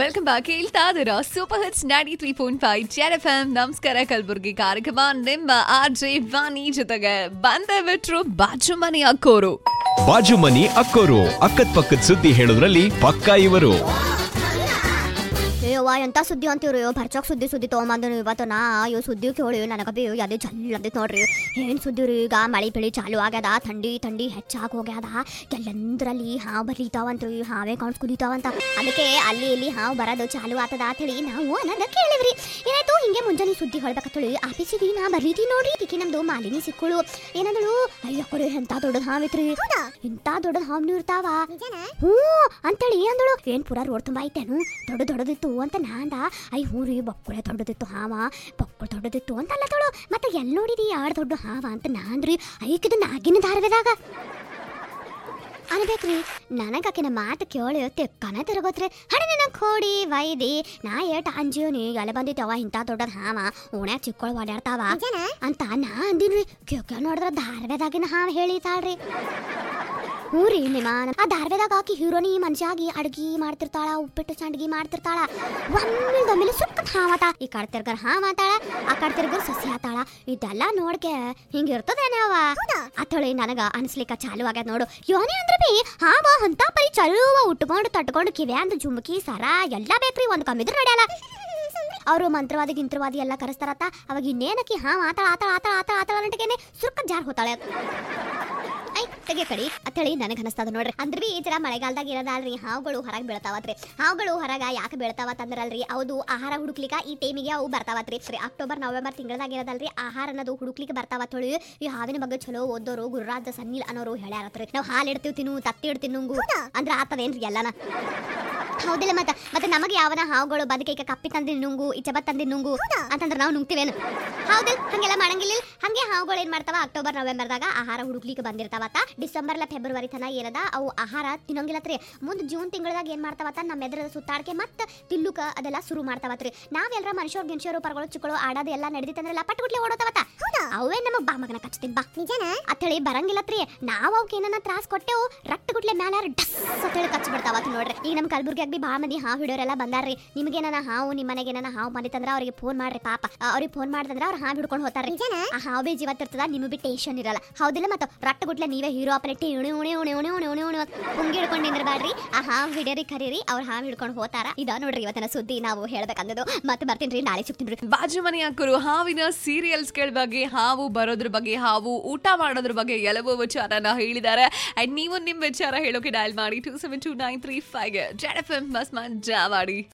welcome back ಹೇಳ್ತಾ ಇದೀರಾ super hits ninety three point five Z F M ನಮಸ್ಕಾರ ಕಲಬುರ್ಗಿ ಕಾರ್ಯಕ್ರಮ ನಿಮ್ಮ ಆರ್ ಜೆ ವಾಣಿ ಜೊತೆಗೆ ಬಂದೇ ಬಿಟ್ರು ಬಾಜು ಮನೆ ಅಕ್ಕೋರು ಬಾಜು ಮನಿ ಅಕ್ಕೋರು ಅಕ್ಕದ್ ಪಕ್ಕದ ಸುದ್ದಿ ಹೇಳೋದ್ರಲ್ಲಿ ಪಕ್ಕಾ ಇವರು ಏಯವ್ವ ಎಂತ ಸುದ್ದಿ ಅಂತೀವ್ರಿ ಬರ್ಚಾಕ್ ಸುದ್ದಿ ಸುದ್ದಿ ತೊಗೊಂಬಂದು ಇವತ್ತು ನಾ ಇವ್ ಸುದ್ದಿ ಕೇಳಿ ನನಗ ಬಿ ಅದೇ ಜಲ್ ಅಂದಿತ್ತು ನೋಡ್ರಿ ಏನ್ ಸುದ್ದಿ ರೀ ಈಗ ಮಳಿ ಬೆಳಿ ಚಾಲು ಆಗ್ಯದ ಥಂಡಿ ಥಂಡಿ ಹೆಚ್ಚಾಗಿ ಹೋಗ್ಯದ ಎಲ್ಲಂದ್ರಲ್ಲಿ ಹಾವು ಬರ್ಲಿತಾವಂತ್ರಿ ಹಾವೇ ಕಾಣ್ಸ್ ಕುದಿತಾವಂತ ಅದಕ್ಕೆ ಅಲ್ಲಿ ಇಲ್ಲಿ ಹಾವು ಬರೋದು ಚಾಲು ಆತದ ಅಂತ ಹೇಳಿ ನಾವು ಅನ್ನೋದ ಕೇಳಿವ್ರಿ ಏನಾಯ್ತು ಹಿಂಗೆ ಮುಂಜಾನೆ ಸುದ್ದಿ ಹೇಳ್ಬೇಕತ್ತೇಳಿ ಆಫೀಸಿಗೆ ನಾ ಬರ್ಲಿತಿ ನೋಡ್ರಿ ಇದಕ್ಕೆ ನಮ್ದು ಮಾಲಿನಿ ಸಿಕ್ಕಳು ಏನಂದಳು ಅಯ್ಯ ಕೊಡಿ ಎಂತ ದೊಡ್ಡದ ಹಾವಿತ್ರಿ ಇಂತ ದೊಡ್ಡದ ಹಾವ್ನು ಇರ್ತಾವ ಹ್ಞೂ ಅಂತೇಳಿ ಅಂದಳು ಏನ್ ಪೂರ ರೋಡ್ ತುಂಬಾ ಐತೇನು ದೊಡ್ಡ ದೊಡ್ಡದಿತ್ತು ಅಂತ ನಾ ಅಂದ ಐ ಹ್ಞೂ ರೀ ಬಕ್ಕುಳೆ ದೊಡ್ಡದಿತ್ತು ಹಾವ ಬಕ್ಕುಳ ದೊಡ್ಡದಿತ್ತು ಅಂತ ಅಲ್ಲದಳು ಮತ್ತೆ ಎಲ್ಲಿ ನೋಡಿದಿ ಯಾರು ದೊಡ್ಡ ಹಾವ ಅಂತ ನಾ ಅಂದ್ರಿ ಐಕಿದ ನಾಗಿನ ಧಾರವಾದಾಗ ಅನ್ಬೇಕ್ರಿ ನನಗಾಕಿನ ಮಾತು ಕೇಳಿ ತೆಕ್ಕನ ತಿರುಗೋತ್ರಿ ಹಡಿ ನನ್ನ ಕೋಡಿ ವೈದಿ ನಾ ಏಟ್ ಅಂಜಿಯೋನಿ ಎಲೆ ಬಂದಿತ್ತವ ಇಂಥ ದೊಡ್ಡದ ಹಾವ ಓಣ್ಯಾಗ ಚಿಕ್ಕಳು ಓಡಾಡ್ತಾವ ಅಂತ ನಾ ಅಂದಿನ್ರಿ ಕೇಳ ನೋಡಿದ್ರ ಧಾರವಾದಾಗಿನ ಹಾವ ಹೇಳಿತಾಳ್ರಿ ಹ್ಞೂ ರೀ ನಿಮ್ಮ ಆ ಧಾರವಾದಾಗ ಆಕಿ ಹೀರೋನಿ ಮನುಷ್ಯಾಗಿ ಅಡ್ಗಿ ಮಾಡ್ತಿರ್ತಾಳ ಉಪ್ಪಿಟ್ಟು ಸಂಡ್ಗಿ ಮಾಡ್ತಿರ್ತಾಳ ಒಮ್ಮಿಲ್ದ ಒಮ್ಮೆಲೆ ಸುಕ್ಕ ಹಾವತ ಈ ಕಡೆ ತಿರ್ಗರ್ ಹಾ ಮಾತಾಳ ಆ ಕಡೆ ತಿರ್ಗರ್ ಸಸಿ ಆತಾಳ ಇದೆಲ್ಲ ನೋಡ್ಕೆ ಹಿಂಗ ಇರ್ತದೇನೆ ಅವ ಅತ್ತಳಿ ನನಗ ಅನ್ಸ್ಲಿಕ್ಕ ಚಾಲು ಆಗ್ಯದ ನೋಡು ಯೋನಿ ಅಂದ್ರೆ ಬಿ ಹಾವ ಅಂತ ಪರಿ ಚಲುವ ಉಟ್ಕೊಂಡು ತಟ್ಕೊಂಡು ಕಿವ್ಯಾಂದ ಜುಮ್ಕಿ ಸರ ಎಲ್ಲ ಬೇಕ್ರಿ ಒಂದ್ ಕಮ್ಮಿದ್ರು ನಡೆಯಲ್ಲ ಅವರು ಮಂತ್ರವಾದಿ ಗಿಂತ್ರವಾದಿ ಎಲ್ಲ ಕರೆಸ್ತಾರತ್ತ ಅವಾಗ ಇನ್ನೇನಕ್ಕಿ ಹಾ ಆತಾಳ ಆತಾಳ ಆತಾಳ ಆತಾಳ ಆತಾಳ ಅಂಟಗೇನೆ ಸುರ್ಕ ಜಾರ್ ಹೋತಾಳೆ ಐ ತೆಗೆ ಕಡಿ ಅಂತೇಳಿ ನನಗೆ ಅನಸ್ತದ ನೋಡ್ರಿ ಅಂದ್ರೆ ಬಿ ಈ ಜರ ಮಳೆಗಾಲದಾಗ ಇರೋದಲ್ರಿ ಹಾವುಗಳು ಹೊರಗೆ ಬೀಳ್ತಾವತ್ರಿ ಹಾವುಗಳು ಹೊರಗ ಯಾಕೆ ಬೀಳ್ತಾವತ್ ಅಂದ್ರಲ್ರಿ ಅವು ಆಹಾರ ಹುಡುಕ್ಲಿಕ್ಕ ಈ ಟೈಮಿಗೆ ಅವು ಬರ್ತಾವತ್ರಿ ಸರಿ ಅಕ್ಟೋಬರ್ ನವೆಂಬರ್ ತಿಂಗಳದಾಗ ಇರೋದಲ್ರಿ ಆಹಾರ ಅನ್ನೋದು ಹುಡುಕ್ಲಿಕ್ಕೆ ಬರ್ತಾವತ್ ಹೇಳಿ ಈ ಹಾವಿನ ಬಗ್ಗೆ ಚಲೋ ಓದೋರು ಗುರುರಾಜ ಸನ್ನಿಲ್ ಅನ್ನೋರು ಹೇಳ್ಯಾರತ್ರಿ ನಾವು ಹಾಲು ಇಡ್ತೀವಿ ತಿನ್ನು ತತ್ತಿ ಇಡ್ತೀವಿ ನುಂಗು ಅಂದ್ರ ಆತದೇನ್ರಿ ಎಲ್ಲಾನ ಹೌದಿಲ್ಲ ಮತ್ತ ಮತ್ತೆ ನಮಗೆ ಯಾವನ ಹಾವುಗಳು ಬದುಕೈಕ ಕಪ್ಪಿ ತಂದಿ ನುಂಗು ಇಚಬ ತಂದಿ ನುಂಗು ಅಂತಂದ್ರೆ ನಾವು ನುಂಗ್ತಿವೇನು ಹೌದಿಲ್ಲ ಹಂಗೆಲ್ಲ ಮಾಡಂಗಿಲ್ಲ ಹಂಗೆ ಹಾವುಗಳು ಏನ್ ಮಾಡ್ತಾವ ಅಕ್ಟೋಬರ್ ನವೆಂಬರ್ದಾಗ ಆಹಾರ ಹುಡುಕ್ಲಿಕ್ಕೆ ಬಂದಿರ್ತಾವತ್ತ ಡಿಸೆಂಬರ್ ಲ ಫೆಬ್ರವರಿ ತನ ಏನದ ಅವು ಆಹಾರ ತಿನ್ನಂಗಿಲ್ಲತ್ರಿ ಮುಂದ್ ಜೂನ್ ತಿಂಗಳದಾಗ ಏನ್ ಮಾಡ್ತಾವತ್ತ ನಮ್ಮ ಎದುರದ ಸುತ್ತಾಡ್ಕೆ ಮತ್ತ ತಿಲ್ಲುಕ ಅದೆಲ್ಲ ಶುರು ಮಾಡ್ತಾವತ್ರಿ ನಾವೆಲ್ಲರ ಮನುಷ್ಯರು ಗಿನ್ಷರು ಪರ್ಗಳು ಚಿಕ್ಕಳು ಆಡೋದು ಎಲ್ಲ ನಡೆದಿತ್ತಂದ್ರಲ್ಲ ಪಟ್ಗುಟ್ಲೆ ಓಡೋತಾವತ್ತ ಅವೇ ನಮಗ್ ಬಾ ಮಗನ ಕಚ್ತೀನಿ ಬಾ ನಿಜನ ಅತ್ತೇಳಿ ಬರಂಗಿಲ್ಲತ್ರಿ ನಾವ್ ಅವಕ್ಕೆ ಏನನ್ನ ತ್ರಾಸ್ ಕೊಟ್ಟೆವು ರಟ್ಟು ಗುಟ್ಲೆ ಮ್ಯಾಲ ಡಸ್ ಅಂತೇಳಿ ಕಚ್ಚಿ ಬಿಡ್ತಾವತ್ ನೋಡ್ರಿ ಈಗ ನಮ್ಮ ಕಲಬುರ್ಗಿಯಾಗ ಬಿ ಭಾಳ ಮಂದಿ ಹಾವು ಹಿಡಿಯೋರೆಲ್ಲ ಬಂದಾರ್ರಿ ನಿಮಗೆ ನನ್ನ ಹಾವು ನಿಮ್ಮ ಮನೆಗೆ ನನ್ನ ಹಾವು ಬಂದಿತ್ತಂದ್ರ ಅವ್ರಿಗೆ ಫೋನ್ ಮಾಡ್ರಿ ಪಾಪ ಆ, ಅವ್ರಿಗೆ ಫೋನ್ ಮಾಡಿದ್ರೆ ಅವ್ರು ಹಾವು ಹಿಡ್ಕೊಂಡು ಹೋಗ್ತಾರ್ರಿ ಆ ಹಾವು ಬಿ ಜೀವತ್ ಇರ್ತದ ನಿಮಗೆ ಬಿ ಟೇಷನ್ ಇರಲ್ಲ ಹೌದಿಲ್ಲ ಮತ್ತೆ ರಟ್ಟು ಗುಟ್ಲೆ ನೀವೇ ಹೀರೋ ಅಪಲೆಟ್ಟಿ ಉಣಿ ಉಣಿ ಉಣಿ ಉಣಿ ಉಣಿ ಉಣಿ ಉಣಿ ಪುಂಗಿ ಹಿಡ್ಕೊಂಡು ನಿಂದ್ರಬೇಡ್ರಿ ಆ ಹಾವು ಹಿಡಿಯೋರಿ ಕರೀರಿ ಅವ್ರು ಹಾವು ಹಿಡ್ಕೊಂಡು ಹೋತಾರ ಇದ ನೋಡ್ರಿ ಇವತ್ತಿನ ಸುದ್ದಿ ನಾವು ಹೇಳ್ಬೇಕಂದದು ಮತ್ತೆ ಬರ್ತೀನಿ ನಾಳೆ ಸಿಗ್ತೀನಿ ಬಾಜು ಮನೆ ಅಕ್ಕೋರು ಹಾವಿನ ಸೀರಿಯಲ್ಸ್ಗಳ ಬಗ್ಗೆ ಹಾವು ಬರೋದ್ರ ಬಗ್ಗೆ ಹಾವು ಊಟ ಮಾಡೋದ್ರ ಬಗ್ಗೆ ಎಲ್ಲವೂ ವಿಚಾರನ ಹೇಳಿದ್ದಾರೆ ಅಂಡ್ ನೀವು ನಿಮ್ಮ ವಿಚಾರ ಹೇಳೋಕೆ ಡಯಲ್ ಮಾಡಿ two seven two nine three five Z F M ಬಸ್ ಮಜಾ ಮಾಡಿ